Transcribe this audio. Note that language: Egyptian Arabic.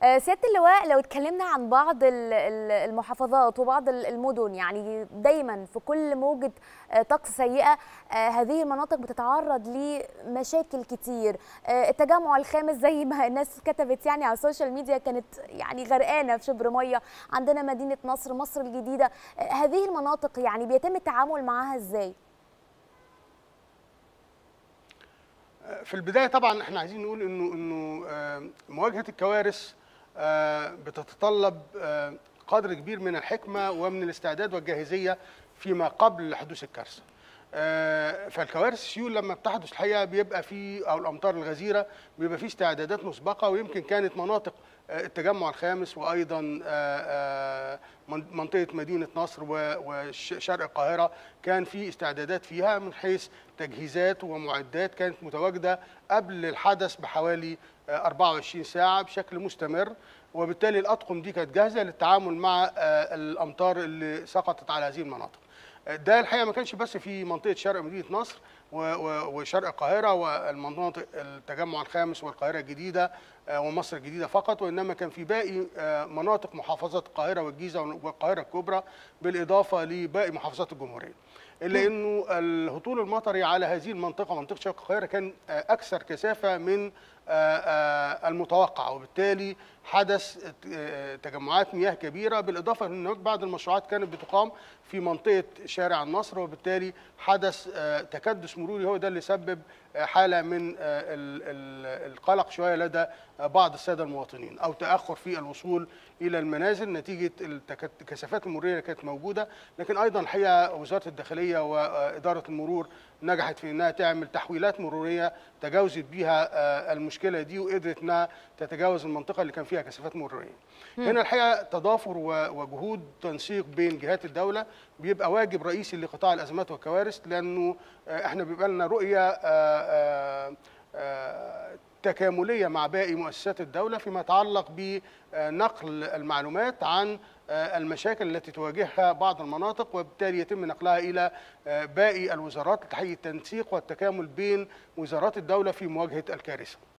آه، سياده اللواء لو اتكلمنا عن بعض ال- ال- المحافظات وبعض ال- المدن يعني دايما في كل موجه آه، طقس سيئه آه، هذه المناطق بتتعرض لمشاكل كتير آه، التجمع الخامس زي ما الناس كتبت يعني على السوشيال ميديا كانت يعني غرقانه في شبر ميه عندنا مدينه نصر مصر الجديده آه، هذه المناطق يعني بيتم التعامل معاها ازاي في البدايه طبعا احنا عايزين نقول انه انه آه، مواجهه الكوارث آه، بتتطلب آه، قدر كبير من الحكمه ومن الاستعداد والجاهزيه فيما قبل حدوث الكارثه. آه، فالكوارث السيول لما بتحدث الحقيقه بيبقى في او الامطار الغزيره بيبقى في استعدادات مسبقه ويمكن كانت مناطق آه، التجمع الخامس وايضا آه، آه، من- منطقه مدينه نصر و- وشرق القاهره كان في استعدادات فيها من حيث تجهيزات ومعدات كانت متواجده قبل الحدث بحوالي آه، 24 ساعه بشكل مستمر وبالتالي الاطقم دي كانت جاهزه للتعامل مع آه، الامطار اللي سقطت على هذه المناطق. ده الحقيقه ما كانش بس في منطقه شرق مدينه نصر و- و- وشرق القاهره والمناطق التجمع الخامس والقاهره الجديده آه، ومصر الجديده فقط وانما كان في باقي آه، مناطق محافظه القاهره والجيزه والقاهره الكبرى بالاضافه لباقي محافظات الجمهوريه. الا انه الهطول المطري على هذه المنطقه منطقه شرق القاهره كان آه، اكثر كثافه من آه، آه، المتوقع وبالتالي حدث آه، تجمعات مياه كبيره بالاضافه ان هناك بعض المشروعات كانت بتقام في منطقه شارع النصر وبالتالي حدث آه، تكدس مروري هو ده اللي سبب آه، حاله من آه، ال- ال- القلق شويه لدى آه، بعض الساده المواطنين او تاخر في الوصول الى المنازل نتيجه التك- الكثافات المروريه اللي كانت موجوده لكن ايضا الحقيقه وزاره الداخليه واداره المرور نجحت في انها تعمل تحويلات مروريه تجاوزت بيها آه، المشكله دي وقدرت انها تتجاوز المنطقه اللي كان فيها كثافات مروريه. هنا الحقيقه تضافر و- وجهود تنسيق بين جهات الدوله بيبقى واجب رئيسي لقطاع الازمات والكوارث لانه آه، احنا بيبقى لنا رؤيه آه، آه، آه، تكامليه مع باقي مؤسسات الدوله فيما يتعلق بنقل المعلومات عن آه، المشاكل التي تواجهها بعض المناطق وبالتالي يتم نقلها الى آه، باقي الوزارات لتحقيق التنسيق والتكامل بين وزارات الدوله في مواجهه الكارثه.